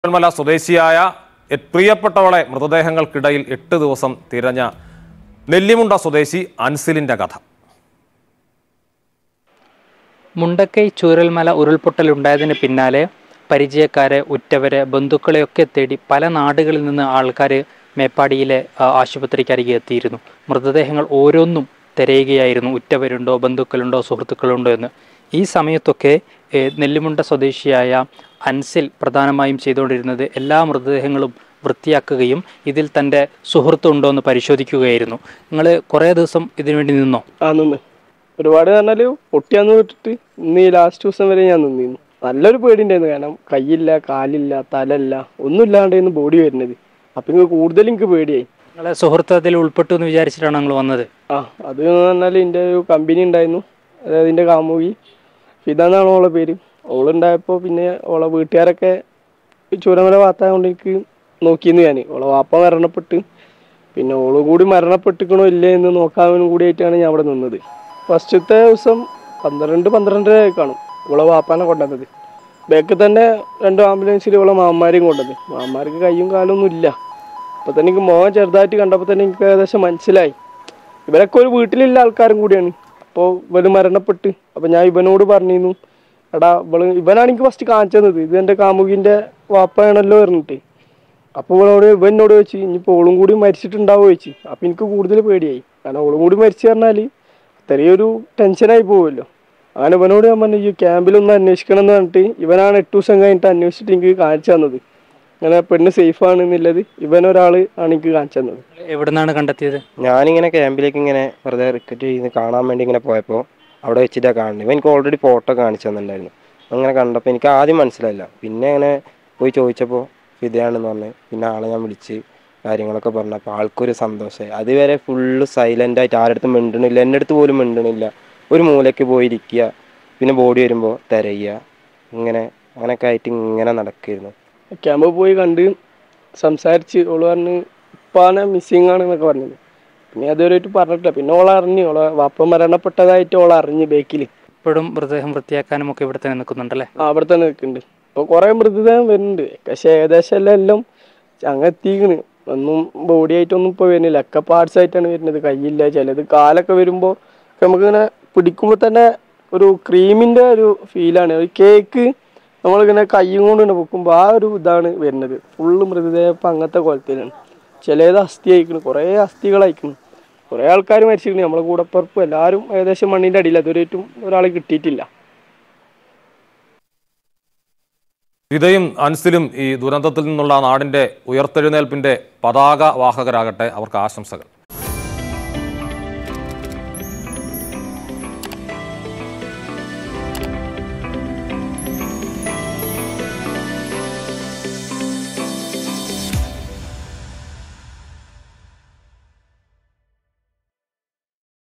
മല സ്വദേശിയായ എ- പ്രിയപ്പെട്ടവളെ മൃതദേഹങ്ങൾക്കിടയിൽ എട്ട് ദിവസം തിരഞ്ഞ നെല്ലിമുണ്ട സ്വദേശി അൻസിലിന്റെ കഥ മുണ്ടക്കൈ ചൂരൽമല ഉരുൾപൊട്ടലുണ്ടായതിന് പിന്നാലെ പരിചയക്കാരെ ഉറ്റവരെ ബന്ധുക്കളെയൊക്കെ തേടി പല നാടുകളിൽ നിന്ന് ആൾക്കാർ മേപ്പാടിയിലെ ആ, ആശുപത്രിക്കരികെ എത്തിയിരുന്നു മൃതദേഹങ്ങൾ ഓരോന്നും തിരയുകയായിരുന്നു ഉറ്റവരുണ്ടോ ബന്ധുക്കളുണ്ടോ സുഹൃത്തുക്കളുണ്ടോ എന്ന് ഈ സമയത്തൊക്കെ ഏ, നെല്ലിമുണ്ട സ്വദേശിയായ അൻസിൽ പ്രധാനമായും ചെയ്തുകൊണ്ടിരുന്നത് എല്ലാ മൃതദേഹങ്ങളും വൃത്തിയാക്കുകയും ഇതിൽ തൻ്റെ സുഹൃത്തുണ്ടോ എന്ന് പരിശോധിക്കുകയായിരുന്നു നിങ്ങൾ കുറേ ദിവസം ഇതിനുവേണ്ടി നിന്നോ ആ നിന്ന് ഒരുപാട് പറഞ്ഞാല് പൊട്ടിയാന്ന് വിട്ടിട്ട് ഇന്ന് ഈ ലാസ്റ്റ് ദിവസം വരെ ഞാൻ നിന്നിരുന്നു നല്ലൊരു പേടി ഉണ്ടായിരുന്നു കാരണം കയ്യില്ല കാലില്ല തലല്ല ഒന്നും ഇല്ലാണ്ടായിരുന്നു ബോഡി വരുന്നത് അപ്പൊ എനിക്ക് കൂടുതൽ എനിക്ക് പേടിയായി നിങ്ങളെ സുഹൃത്ത് അതിൽ ഉൾപ്പെട്ടു എന്ന് വിചാരിച്ചിട്ടാണ് നിങ്ങൾ വന്നത് ആ അത് പറഞ്ഞാൽ എൻ്റെ ഒരു കമ്പനി ഉണ്ടായിരുന്നു അതായത് എൻ്റെ കാമുകി ഫിദ എന്നാണ് ഓളെ പേര് ഓളുണ്ടായപ്പോൾ പിന്നെ ഓളെ വീട്ടുകാരൊക്കെ ചൂരമല ഭാഗത്തായതുകൊണ്ട് എനിക്ക് നോക്കിയിരുന്നു ഞാൻ ഓളെ വാപ്പ മരണപ്പെട്ട് പിന്നെ ഓള് കൂടി മരണപ്പെട്ടിക്കണോ ഇല്ലേ എന്ന് നോക്കാൻ കൂടിയായിട്ടാണ് ഞാൻ അവിടെ നിന്നത് ഫസ്റ്റത്തെ ദിവസം പന്ത്രണ്ട് പന്ത്രണ്ടര ആയി കാണും ഓളെ വാപ്പാനെ കൊണ്ടുവന്നത് ബാക്കിൽ തന്നെ രണ്ട് ആംബുലൻസിൽ ഓളെ മാമാരെയും കൊണ്ടുവന്നത് മാമാർക്ക് കയ്യും കാലും ഒന്നും ഇല്ല അപ്പൊ തന്നെ എനിക്ക് മോൻ ചെറുതായിട്ട് കണ്ടപ്പോൾ തന്നെ എനിക്ക് ഏകദേശം മനസ്സിലായി ഇവരൊക്കെ ഒരു വീട്ടിലുള്ള ആൾക്കാരും കൂടിയാണ് അപ്പോൾ ഇവന് മരണപ്പെട്ട് അപ്പൊ ഞാൻ ഇവനോട് പറഞ്ഞിരുന്നു എടാ ഇവള് ഇവനാണ് എനിക്ക് ഫസ്റ്റ് കാണിച്ചു തന്നത് ഇത് എൻ്റെ കാമുകിന്റെ വാപ്പയാണല്ലോ പറഞ്ഞിട്ട് അപ്പോൾ ഇവളോട് ഇവൻ എന്നോട് ചോദിച്ചു ഇനിയിപ്പോൾ ഓളും കൂടി മരിച്ചിട്ടുണ്ടാവോ ചോദിച്ചു അപ്പൊ എനിക്ക് കൂടുതൽ പേടിയായി കാരണം ഓളും കൂടി മരിച്ചു പറഞ്ഞാല് അത്രയൊരു ടെൻഷനായി പോകുമല്ലോ അങ്ങനെ ഇവനോട് ഞാൻ പറഞ്ഞു ഈ ക്യാമ്പിലൊന്ന് അന്വേഷിക്കണം എന്ന് പറഞ്ഞിട്ട് ഇവനാണ് എട്ട് ദിവസം കഴിഞ്ഞിട്ട് അന്വേഷിച്ചിട്ട് എനിക്ക് കാണിച്ചു തന്നത് അങ്ങനെ പെണ്ണ് സേഫ് ആണ് എന്നുള്ളത് ഇവൻ ഒരാള് ആണ് എനിക്ക് കാണിച്ചു തന്നത് എവിടെ നിന്നാണ് കണ്ടെത്തിയത് ഞാനിങ്ങനെ ക്യാമ്പിലേക്ക് ഇങ്ങനെ വെറുതെ റിക്കറ്റ് ചെയ്ത് കാണാൻ വേണ്ടി ഇങ്ങനെ പോയപ്പോൾ അവിടെ വെച്ചിട്ടാണ് കാണുന്നത് ഇവൻ എനിക്ക് ഓൾറെഡി ഫോട്ടോ കാണിച്ചു തന്നിട്ടുണ്ടായിരുന്നു അങ്ങനെ കണ്ടപ്പോൾ എനിക്ക് ആദ്യം മനസ്സിലായില്ല പിന്നെ അങ്ങനെ പോയി ചോദിച്ചപ്പോൾ ഫിദയാണെന്ന് പറഞ്ഞ് പിന്നെ ആളെ ഞാൻ വിളിച്ച് കാര്യങ്ങളൊക്കെ പറഞ്ഞപ്പോൾ ആൾക്കൊരു സന്തോഷമായി അതുവരെ ഫുള്ള് സൈലൻ്റ് ആയിട്ട് ആരുടെ അടുത്തും മിണ്ടണില്ല എൻ്റെ അടുത്ത് പോലും മിണ്ടണില്ല ഒരു മൂലയ്ക്ക് പോയി ഇരിക്കുക പിന്നെ ബോഡി വരുമ്പോൾ തിരയുക ഇങ്ങനെ അങ്ങനെയൊക്കെ ആയിട്ട് ഇങ്ങനെ നടക്കുമായിരുന്നു ക്യാമ്പ് പോയി കണ്ട് സംസാരിച്ച് ഓള് പറഞ്ഞ് ഉപ്പാനെ മിസ്സിങ് ആണ് എന്നൊക്കെ പറഞ്ഞത് പിന്നെ അതുവരെയായിട്ട് പറഞ്ഞിട്ടില്ല പിന്നെ ഓളെ അറിഞ്ഞു ഓളെ വാപ്പ മരണപ്പെട്ടതായിട്ട് ഓളെ അറിഞ്ഞ് ബേക്കിൽ ഇപ്പോഴും മൃതദേഹം വൃത്തിയാക്കാനും ഒക്കെ ഇവിടെ തന്നെ നിൽക്കുന്നുണ്ടല്ലേ അവിടെ തന്നെ നിൽക്കുന്നുണ്ട് ഇപ്പോൾ കുറേ മൃതദേഹം വരുന്നുണ്ട് പക്ഷെ ഏകദേശം എല്ലാം എല്ലാം അങ്ങ് എത്തിക്കണ് ഒന്നും ബോഡി ആയിട്ടൊന്നും ഇപ്പോൾ വരുന്നില്ല ഒക്കെ പാർട്സ് ആയിട്ടാണ് വരുന്നത് കയ്യില്ല ചിലത് കാലൊക്കെ വരുമ്പോൾ നമുക്കിങ്ങനെ പിടിക്കുമ്പോൾ തന്നെ ഒരു ക്രീമിൻ്റെ ഒരു ഫീലാണ് ഒരു കേക്ക് നമ്മളിങ്ങനെ കയ്യും കൊണ്ട് ഇങ്ങനെ വെക്കുമ്പോൾ ആ ഒരു ഇതാണ് വരുന്നത് ഫുള്ള് മൃതദേഹം ഇപ്പം അങ്ങനത്തെ കോലത്തിലാണ് ചിലത് അസ്ഥി അയക്കണം കുറേ അസ്ഥികൾ അയക്കണം കുറേ ആൾക്കാർ മരിച്ചിരിക്കുന്നു നമ്മളെ കൂടപ്പുറപ്പ് എല്ലാവരും ഏകദേശം മണ്ണിൻ്റെ അടിയിൽ അതുവരെയായിട്ടും ഒരാളെ കിട്ടിയിട്ടില്ല ഇതയും അൻസിലും ഈ ദുരന്തത്തിൽ നിന്നുള്ള നാടിന്റെ ഉയർത്തെഴുന്നേൽപ്പിന്റെ പതാക വാഹകരാകട്ടെ അവർക്ക് ആശംസകൾ